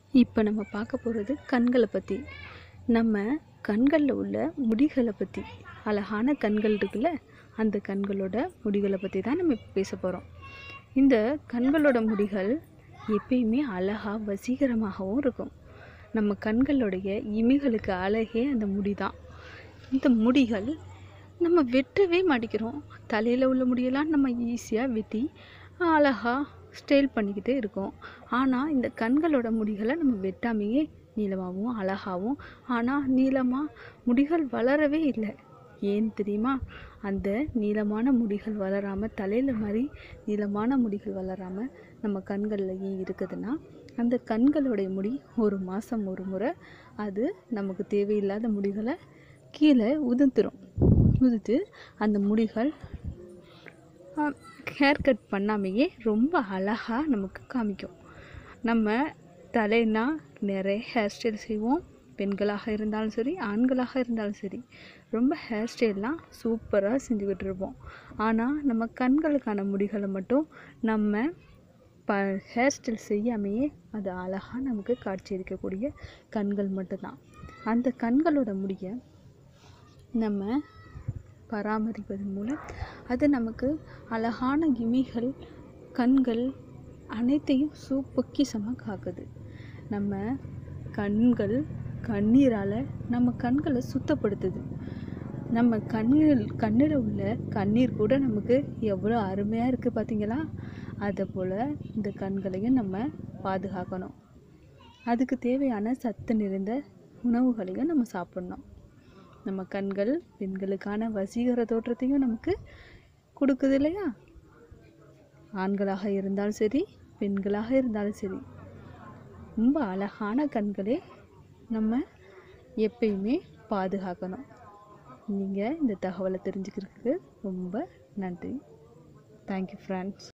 இப்போ நம்ம பார்க்க போகிறது கண்களை பற்றி நம்ம கண்களில் உள்ள முடிகளை பற்றி அழகான கண்கள் இருக்குல்ல அந்த கண்களோட முடிகளை பற்றி தான் நம்ம இப்போ பேச போகிறோம் இந்த கண்களோட முடிகள் எப்பயுமே அழகாக வசீகரமாகவும் இருக்கும் நம்ம கண்களுடைய இமைகளுக்கு அழகே அந்த முடி தான் இந்த முடிகள் நம்ம வெட்டவே மாட்டிக்கிறோம் தலையில் உள்ள முடியெல்லாம் நம்ம ஈஸியாக வெட்டி அழகாக ஸ்டைல் பண்ணிக்கிட்டே இருக்கோம் ஆனால் இந்த கண்களோட முடிகளை நம்ம வெட்டாமையே நீளமாகவும் அழகாகவும் ஆனால் நீளமாக முடிகள் வளரவே இல்லை ஏன் தெரியுமா அந்த நீளமான முடிகள் வளராமல் தலையில் மாதிரி நீளமான முடிகள் வளராமல் நம்ம கண்களில் ஏன் இருக்குதுன்னா அந்த கண்களுடைய முடி ஒரு மாதம் ஒரு முறை அது நமக்கு தேவையில்லாத முடிகளை கீழே உதிர்த்துரும் உதிர்த்து அந்த முடிகள் ஹேர் கட் பண்ணாமையே ரொம்ப அழகாக நமக்கு காமிக்கும் நம்ம தலைனா நிறைய ஹேர் ஸ்டைல் செய்வோம் பெண்களாக இருந்தாலும் சரி ஆண்களாக இருந்தாலும் சரி ரொம்ப ஹேர் ஸ்டைல்லாம் சூப்பராக செஞ்சுக்கிட்டு இருப்போம் ஆனால் நம்ம கண்களுக்கான முடிகளை மட்டும் நம்ம ப ஹேர் ஸ்டைல் செய்யாமையே அது அழகாக நமக்கு காட்சியளிக்கக்கூடிய கண்கள் மட்டும்தான் அந்த கண்களோட முடியை நம்ம பராமரிப்பதன் மூலம் அது நமக்கு அழகான இமைகள் கண்கள் அனைத்தையும் சூ பொக்கிஷமாக காக்குது நம்ம கண்கள் கண்ணீரால் நம்ம கண்களை சுத்தப்படுத்துது நம்ம கண்ணில் கண்ணில் உள்ள கண்ணீர் கூட நமக்கு எவ்வளோ அருமையாக இருக்குது பார்த்தீங்களா அதை போல் இந்த கண்களையும் நம்ம பாதுகாக்கணும் அதுக்கு தேவையான சத்து நிறைந்த உணவுகளையும் நம்ம சாப்பிட்ணும் நம்ம கண்கள் பெண்களுக்கான வசீகர தோற்றத்தையும் நமக்கு கொடுக்குது இல்லையா ஆண்களாக இருந்தாலும் சரி பெண்களாக இருந்தாலும் சரி ரொம்ப அழகான கண்களே நம்ம எப்பயுமே பாதுகாக்கணும் நீங்கள் இந்த தகவலை தெரிஞ்சுக்கிறதுக்கு ரொம்ப நன்றி தேங்க்யூ ஃப்ரெண்ட்ஸ்